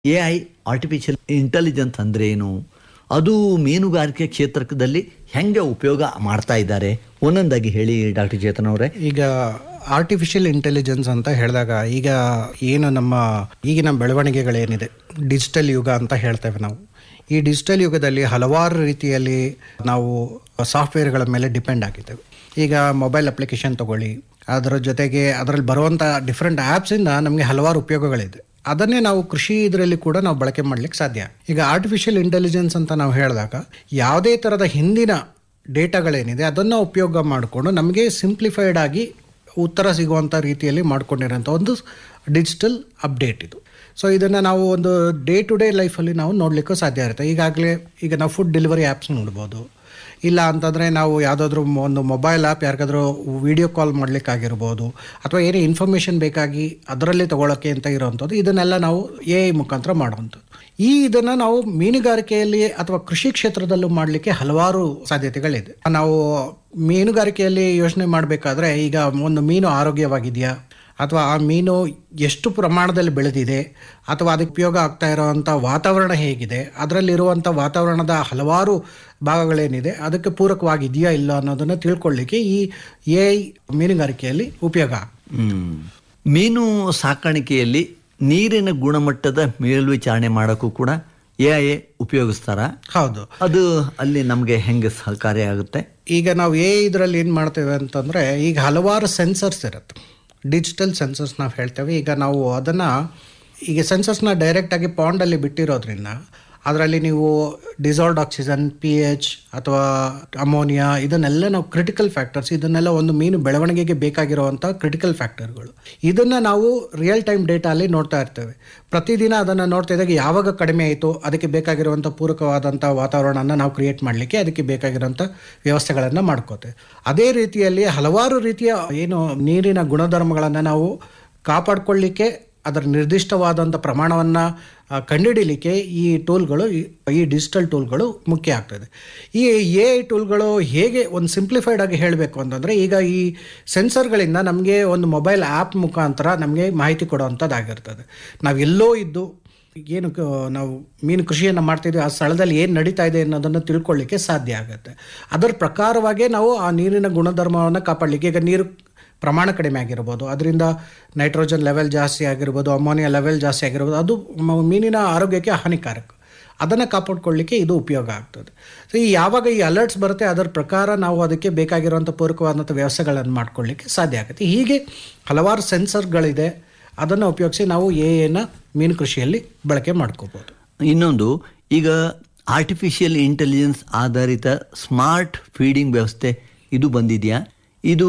A I artificial intelligence ಅಂದ್ರೆ ಏನು ಅದು ಮೀನುಗಾರಿಕೆ ಕ್ಷೇತ್ರದಲ್ಲಿ ಹೆಂಗೆ ಉಪಯೋಗ ಮಾಡ್ತಾ ಇದ್ದಾರೆ ಒಂದೊಂದಾಗಿ ಹೇಳಿ ಡಾಕ್ಟರ್ ಚೇತನ್ ಅವರೇ ಈಗ ಆರ್ಟಿಫಿಷಿಯಲ್ ಇಂಟೆಲಿಜೆನ್ಸ್ ಅಂತ ಹೇಳಿದಾಗ ಈಗ ಏನು ನಮ್ಮ ಈಗಿನ ಬೆಳವಣಿಗೆಗಳೇನಿದೆ ಡಿಜಿಟಲ್ ಯುಗ ಅಂತ ಹೇಳ್ತೇವೆ ನಾವು ಈ ಡಿಜಿಟಲ್ ಯುಗದಲ್ಲಿ ಹಲವಾರು ರೀತಿಯಲ್ಲಿ ನಾವು ಸಾಫ್ಟ್ವೇರ್ಗಳ ಮೇಲೆ ಡಿಪೆಂಡ್ ಆಗಿದ್ದೇವೆ ಈಗ ಮೊಬೈಲ್ ಅಪ್ಲಿಕೇಶನ್ ತಗೊಳ್ಳಿ ಅದರ ಜೊತೆಗೆ ಅದರಲ್ಲಿ ಬರುವಂಥ ಡಿಫ್ರೆಂಟ್ ಆ್ಯಪ್ಸಿಂದ ನಮಗೆ ಹಲವಾರು ಉಪಯೋಗಗಳಿದೆ ಅದನ್ನೇ ನಾವು ಕೃಷಿ ಇದರಲ್ಲಿ ಕೂಡ ನಾವು ಬಳಕೆ ಮಾಡ್ಲಿಕ್ಕೆ ಸಾಧ್ಯ ಈಗ ಆರ್ಟಿಫಿಷಿಯಲ್ ಇಂಟೆಲಿಜೆನ್ಸ್ ಅಂತ ನಾವು ಹೇಳಿದಾಗ ಯಾವುದೇ ಥರದ ಹಿಂದಿನ ಡೇಟಾಗಳೇನಿದೆ ಅದನ್ನು ಉಪಯೋಗ ಮಾಡಿಕೊಂಡು ನಮಗೆ ಸಿಂಪ್ಲಿಫೈಡ್ ಆಗಿ ಉತ್ತರ ಸಿಗುವಂಥ ರೀತಿಯಲ್ಲಿ ಮಾಡ್ಕೊಂಡಿರೋಂಥ ಒಂದು ಡಿಜಿಟಲ್ ಅಪ್ಡೇಟ್ ಇದು ಸೊ ಇದನ್ನು ನಾವು ಒಂದು ಡೇ ಟು ಡೇ ಲೈಫಲ್ಲಿ ನಾವು ನೋಡಲಿಕ್ಕೂ ಸಾಧ್ಯ ಇರುತ್ತೆ ಈಗಾಗಲೇ ಈಗ ನಾವು ಫುಡ್ ಡೆಲಿವರಿ ಆ್ಯಪ್ಸ್ ನೋಡ್ಬೋದು ಇಲ್ಲ ಅಂತಂದರೆ ನಾವು ಯಾವುದಾದ್ರೂ ಒಂದು ಮೊಬೈಲ್ ಆ್ಯಪ್ ಯಾರಿಗಾದ್ರೂ ವಿಡಿಯೋ ಕಾಲ್ ಮಾಡಲಿಕ್ಕಾಗಿರ್ಬೋದು ಅಥವಾ ಏನೇ ಇನ್ಫಾರ್ಮೇಷನ್ ಬೇಕಾಗಿ ಅದರಲ್ಲಿ ತಗೊಳ್ಳೋಕ್ಕೆ ಅಂತ ಇರೋವಂಥದ್ದು ಇದನ್ನೆಲ್ಲ ನಾವು ಎ ಐ ಮುಖಾಂತರ ಮಾಡುವಂಥದ್ದು ಈ ಇದನ್ನು ನಾವು ಮೀನುಗಾರಿಕೆಯಲ್ಲಿ ಅಥವಾ ಕೃಷಿ ಕ್ಷೇತ್ರದಲ್ಲೂ ಮಾಡಲಿಕ್ಕೆ ಹಲವಾರು ಸಾಧ್ಯತೆಗಳಿದೆ ನಾವು ಮೀನುಗಾರಿಕೆಯಲ್ಲಿ ಯೋಚನೆ ಮಾಡಬೇಕಾದ್ರೆ ಈಗ ಒಂದು ಮೀನು ಆರೋಗ್ಯವಾಗಿದೆಯಾ ಅಥವಾ ಆ ಮೀನು ಎಷ್ಟು ಪ್ರಮಾಣದಲ್ಲಿ ಬೆಳೆದಿದೆ ಅಥವಾ ಅದಕ್ಕೆ ಉಪಯೋಗ ಆಗ್ತಾ ಇರೋವಂಥ ವಾತಾವರಣ ಹೇಗಿದೆ ಅದರಲ್ಲಿರುವಂಥ ವಾತಾವರಣದ ಹಲವಾರು ಭಾಗಗಳೇನಿದೆ ಅದಕ್ಕೆ ಪೂರಕವಾಗಿದೆಯಾ ಇಲ್ಲ ಅನ್ನೋದನ್ನು ತಿಳ್ಕೊಳ್ಳಿಕ್ಕೆ ಈ ಎ ಐ ಮೀನುಗಾರಿಕೆಯಲ್ಲಿ ಉಪಯೋಗ ಆಗ್ತದೆ. ಹ್ಮ್. ಮೀನು ಸಾಕಾಣಿಕೆಯಲ್ಲಿ ನೀರಿನ ಗುಣಮಟ್ಟದ ಮೇಲ್ವಿಚಾರಣೆ ಮಾಡೋಕ್ಕೂ ಕೂಡ ಎ ಐ ಉಪಯೋಗಿಸ್ತಾರ ಹೌದು ಅದು ಅಲ್ಲಿ ನಮಗೆ ಹೆಂಗೆ ಸಹಕಾರಿಯಾಗುತ್ತೆ ಈಗ ನಾವು ಎ ಇದರಲ್ಲಿ ಏನು ಮಾಡ್ತೇವೆ ಅಂತಂದರೆ ಈಗ ಹಲವಾರು ಸೆನ್ಸರ್ಸ್ ಇರುತ್ತೆ ಡಿಜಿಟಲ್ ಸೆನ್ಸರ್ಸ್ ನಾವು ಹೇಳ್ತೇವೆ ಈಗ ನಾವು ಅದನ್ನು ಈಗ ಸೆನ್ಸರ್ಸ್ನ ಡೈರೆಕ್ಟಾಗಿ ಪಾಂಡಲ್ಲಿ ಬಿಟ್ಟಿರೋದ್ರಿಂದ ಅದರಲ್ಲಿ ನೀವು ಡಿಸಾಲ್ಡ್ ಆಕ್ಸಿಜನ್ ಪಿ ಎಚ್ ಅಥವಾ ಅಮೋನಿಯಾ ಇದನ್ನೆಲ್ಲ ನಾವು ಕ್ರಿಟಿಕಲ್ ಫ್ಯಾಕ್ಟರ್ಸ್ ಇದನ್ನೆಲ್ಲ ಒಂದು ಮೀನು ಬೆಳವಣಿಗೆಗೆ ಬೇಕಾಗಿರುವಂಥ ಕ್ರಿಟಿಕಲ್ ಫ್ಯಾಕ್ಟರ್ಗಳು ಇದನ್ನು ನಾವು ರಿಯಲ್ ಟೈಮ್ ಡೇಟಾಲ್ಲಿ ನೋಡ್ತಾ ಇರ್ತೇವೆ ಪ್ರತಿದಿನ ಅದನ್ನು ನೋಡ್ತಾ ಇದ್ದಾಗ ಯಾವಾಗ ಕಡಿಮೆ ಆಯಿತು ಅದಕ್ಕೆ ಬೇಕಾಗಿರುವಂಥ ಪೂರಕವಾದಂಥ ವಾತಾವರಣನ ನಾವು ಕ್ರಿಯೇಟ್ ಮಾಡಲಿಕ್ಕೆ ಅದಕ್ಕೆ ಬೇಕಾಗಿರೋಂಥ ವ್ಯವಸ್ಥೆಗಳನ್ನು ಮಾಡ್ಕೋತೇವೆ ಅದೇ ರೀತಿಯಲ್ಲಿ ಹಲವಾರು ರೀತಿಯ ಏನು ನೀರಿನ ಗುಣಧರ್ಮಗಳನ್ನು ನಾವು ಕಾಪಾಡಿಕೊಳ್ಳಿಕ್ಕೆ ಅದರ ನಿರ್ದಿಷ್ಟವಾದಂಥ ಪ್ರಮಾಣವನ್ನು ಕಂಡುಹಿಡಿಲಿಕ್ಕೆ ಈ ಟೂಲ್ಗಳು ಈ- ಈ ಡಿಜಿಟಲ್ ಟೂಲ್ಗಳು ಮುಖ್ಯ ಆಗ್ತದೆ ಈ ಎ ಐ ಟೂಲ್ಗಳು ಹೇಗೆ ಒಂದು ಸಿಂಪ್ಲಿಫೈಡ್ ಆಗಿ ಹೇಳಬೇಕು ಅಂತಂದರೆ ಈಗ ಈ ಸೆನ್ಸರ್ಗಳಿಂದ ನಮಗೆ ಒಂದು ಮೊಬೈಲ್ ಆ್ಯಪ್ ಮುಖಾಂತರ ನಮಗೆ ಮಾಹಿತಿ ಕೊಡುವಂಥದ್ದಾಗಿರ್ತದೆ ನಾವೆಲ್ಲೋ ಇದ್ದು ಏನು ಕ- ನಾವು ಮೀನು ಕೃಷಿಯನ್ನು ಮಾಡ್ತಿದ್ವಿ ಆ ಸ್ಥಳದಲ್ಲಿ ಏನು ನಡೀತಾ ಇದೆ ಅನ್ನೋದನ್ನು ತಿಳ್ಕೊಳ್ಳಿಕ್ಕೆ ಸಾಧ್ಯ ಆಗುತ್ತೆ ಅದರ ಪ್ರಕಾರವಾಗೇ ನಾವು ಆ ನೀರಿನ ಗುಣಧರ್ಮವನ್ನು ಕಾಪಾಡಲಿಕ್ಕೆ ಈಗ ನೀರು ಪ್ರಮಾಣ ಕಡಿಮೆ ಆಗಿರ್ಬೋದು ಅದರಿಂದ ನೈಟ್ರೋಜನ್ ಲೆವೆಲ್ ಜಾಸ್ತಿ ಆಗಿರ್ಬೋದು ಅಮೋನಿಯಾ ಲೆವೆಲ್ ಜಾಸ್ತಿ ಆಗಿರ್ಬೋದು ಅದು ಮ- ಮೀನಿನ ಆರೋಗ್ಯಕ್ಕೆ ಹಾನಿಕಾರಕ ಅದನ್ನು ಕಾಪಾಡ್ಕೊಳ್ಳಿಕ್ಕೆ ಇದು ಉಪಯೋಗ ಆಗ್ತದೆ ಸೊ ಈ ಯಾವಾಗ ಈ ಅಲರ್ಟ್ಸ್ ಬರುತ್ತೆ ಅದರ ಪ್ರಕಾರ ನಾವು ಅದಕ್ಕೆ ಬೇಕಾಗಿರುವಂಥ ಪೂರಕವಾದಂಥ ವ್ಯವಸ್ಥೆಗಳನ್ನು ಮಾಡ್ಕೊಳ್ಳಿಕ್ಕೆ ಸಾಧ್ಯ ಆಗುತ್ತೆ ಹೀಗೆ ಹಲವಾರು ಸೆನ್ಸರ್ಗಳಿದೆ ಅದನ್ನು ಉಪಯೋಗಿಸಿ ನಾವು ಎ ಎನ ಮೀನು ಕೃಷಿಯಲ್ಲಿ ಬಳಕೆ ಮಾಡ್ಕೋಬೋದು ಇನ್ನೊಂದು ಈಗ ಆರ್ಟಿಫಿಷಿಯಲ್ ಇಂಟೆಲಿಜೆನ್ಸ್ ಆಧಾರಿತ ಸ್ಮಾರ್ಟ್ ಫೀಡಿಂಗ್ ವ್ಯವಸ್ಥೆ ಇದು ಬಂದಿದೆಯಾ ಇದು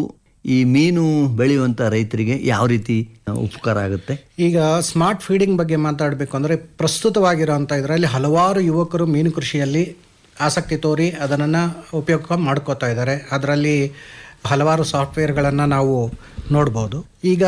ಈ ಮೀನು ಬೆಳೆಯುವಂಥ ರೈತರಿಗೆ ಯಾವ ರೀತಿ ಉಪಕಾರ ಆಗುತ್ತೆ ಈಗ ಸ್ಮಾರ್ಟ್ ಫೀಡಿಂಗ್ ಬಗ್ಗೆ ಮಾತಾಡಬೇಕು ಅಂದರೆ ಪ್ರಸ್ತುತವಾಗಿರೋಂಥ ಇದರಲ್ಲಿ ಹಲವಾರು ಯುವಕರು ಮೀನು ಕೃಷಿಯಲ್ಲಿ ಆಸಕ್ತಿ ತೋರಿ ಅದನ್ನು ಉಪಯೋಗ ಮಾಡ್ಕೋತಾ ಇದ್ದಾರೆ ಅದರಲ್ಲಿ ಹಲವಾರು ಸಾಫ್ಟ್ವೇರ್ಗಳನ್ನು ನಾವು ನೋಡ್ಬೋದು ಈಗ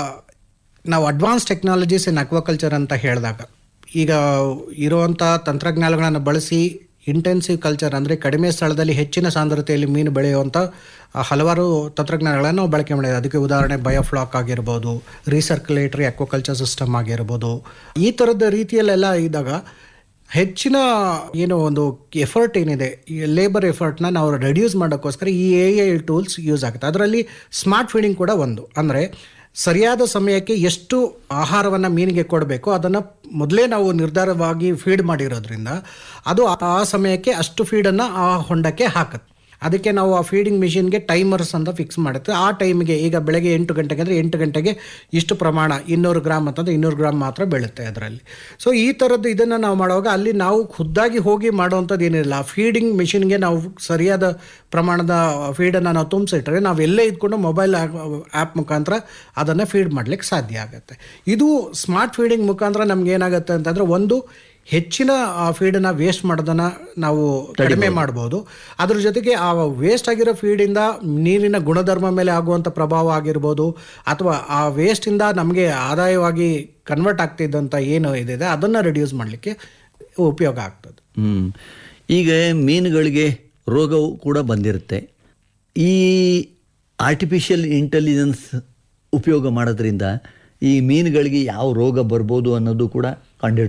ನಾವು ಅಡ್ವಾನ್ಸ್ ಟೆಕ್ನಾಲಜೀಸ್ ಇನ್ ಅಕ್ವಾಕಲ್ಚರ್ ಅಂತ ಹೇಳಿದಾಗ ಈಗ ಇರುವಂಥ ತಂತ್ರಜ್ಞಾನಗಳನ್ನು ಬಳಸಿ ಇಂಟೆನ್ಸಿವ್ ಕಲ್ಚರ್ ಅಂದರೆ ಕಡಿಮೆ ಸ್ಥಳದಲ್ಲಿ ಹೆಚ್ಚಿನ ಸಾಂದ್ರತೆಯಲ್ಲಿ ಮೀನು ಬೆಳೆಯುವಂಥ ಆ, ಹಲವಾರು ತಂತ್ರಜ್ಞಾನಗಳನ್ನು ನಾವು ಬಳಕೆ ಮಾಡಿದೆ ಅದಕ್ಕೆ ಉದಾಹರಣೆ ಬಯೋಫ್ಲಾಕ್ ಆಗಿರ್ಬೋದು ರೀಸರ್ಕ್ಯುಲೇಟರಿ ಅಕ್ವಾಕಲ್ಚರ್ ಸಿಸ್ಟಮ್ ಆಗಿರ್ಬೋದು ಈ ಥರದ ರೀತಿಯಲ್ಲೆಲ್ಲ ಇದ್ದಾಗ ಹೆಚ್ಚಿನ ಏನು ಒಂದು ಎಫರ್ಟ್ ಏನಿದೆ ಈ ಲೇಬರ್ ಎಫರ್ಟ್ನ ನಾವು ರೆಡ್ಯೂಸ್ ಮಾಡೋಕ್ಕೋಸ್ಕರ ಈ ಎ ಐ ಟೂಲ್ಸ್ ಯೂಸ್ ಆಗುತ್ತೆ ಅದರಲ್ಲಿ ಸ್ಮಾರ್ಟ್ ಫೀಡಿಂಗ್ ಕೂಡ ಒಂದು ಅಂದರೆ ಸರಿಯಾದ ಸಮಯಕ್ಕೆ ಎಷ್ಟು ಆಹಾರವನ್ನು ಮೀನಿಗೆ ಕೊಡಬೇಕು ಅದನ್ನು ಮೊದಲೇ ನಾವು ನಿರ್ಧಾರವಾಗಿ ಫೀಡ್ ಮಾಡಿರೋದ್ರಿಂದ ಅದು ಆ ಸಮಯಕ್ಕೆ ಅಷ್ಟು ಫೀಡನ್ನು ಆ ಹೊಂಡಕ್ಕೆ ಹಾಕುತ್ತೆ ಅದಕ್ಕೆ ನಾವು ಆ ಫೀಡಿಂಗ್ ಮಿಷಿನ್ಗೆ ಟೈಮರ್ಸ್ ಅಂತ ಫಿಕ್ಸ್ ಮಾಡುತ್ತೆ ಆ ಟೈಮಿಗೆ ಈಗ ಬೆಳಗ್ಗೆ ಎಂಟು ಗಂಟೆಗೆ ಅಂದರೆ ಎಂಟು ಗಂಟೆಗೆ ಇಷ್ಟು ಪ್ರಮಾಣ ಇನ್ನೂರು ಗ್ರಾಮ್ ಅಂತಂದ್ರೆ ಇನ್ನೂರು ಗ್ರಾಮ್ ಮಾತ್ರ ಬೀಳುತ್ತೆ ಅದರಲ್ಲಿ ಸೊ ಈ ಥರದ್ದು ಇದನ್ನು ನಾವು ಮಾಡುವಾಗ ಅಲ್ಲಿ ನಾವು ಖುದ್ದಾಗಿ ಹೋಗಿ ಮಾಡುವಂಥದ್ದು ಏನಿಲ್ಲ ಆ ಫೀಡಿಂಗ್ ಮಿಷಿನ್ಗೆ ನಾವು ಸರಿಯಾದ ಪ್ರಮಾಣದ ಫೀಡನ್ನು ನಾವು ತುಂಬಿಸಿಟ್ರೆ ನಾವು ಎಲ್ಲೇ ಇದ್ಕೊಂಡು ಮೊಬೈಲ್ ಆ್ಯಪ್ ಮುಖಾಂತರ ಅದನ್ನು ಫೀಡ್ ಮಾಡಲಿಕ್ಕೆ ಸಾಧ್ಯ ಆಗುತ್ತೆ ಇದು ಸ್ಮಾರ್ಟ್ ಫೀಡಿಂಗ್ ಮುಖಾಂತರ ನಮ್ಗೆ ಏನಾಗುತ್ತೆ ಅಂತಂದರೆ ಒಂದು ಹೆಚ್ಚಿನ ಫೀಡನ್ನು ವೇಸ್ಟ್ ಮಾಡೋದನ್ನು ನಾವು ಕಡಿಮೆ ಮಾಡ್ಬೋದು ಅದ್ರ ಜೊತೆಗೆ ಆ ವೇಸ್ಟ್ ಆಗಿರೋ ಫೀಡಿಂದ ನೀರಿನ ಗುಣಧರ್ಮ ಮೇಲೆ ಆಗುವಂಥ ಪ್ರಭಾವ ಆಗಿರ್ಬೋದು ಅಥವಾ ಆ ವೇಸ್ಟಿಂದ ನಮಗೆ ಆದಾಯವಾಗಿ ಕನ್ವರ್ಟ್ ಆಗ್ತಿದ್ದಂಥ ಏನು ಇದಿದೆ ಅದನ್ನು ರಿಡ್ಯೂಸ್ ಮಾಡಲಿಕ್ಕೆ ಉಪಯೋಗ ಆಗ್ತದೆ ಹ್ಮ್. ಈಗ ಮೀನುಗಳಿಗೆ ರೋಗವು ಕೂಡ ಬಂದಿರುತ್ತೆ ಈ ಆರ್ಟಿಫಿಷಿಯಲ್ ಇಂಟೆಲಿಜೆನ್ಸ್ ಉಪಯೋಗ ಮಾಡೋದ್ರಿಂದ ಈ ಮೀನುಗಳಿಗೆ ಯಾವ ರೋಗ ಬರ್ಬೋದು ಅನ್ನೋದು ಕೂಡ ಕಂಡು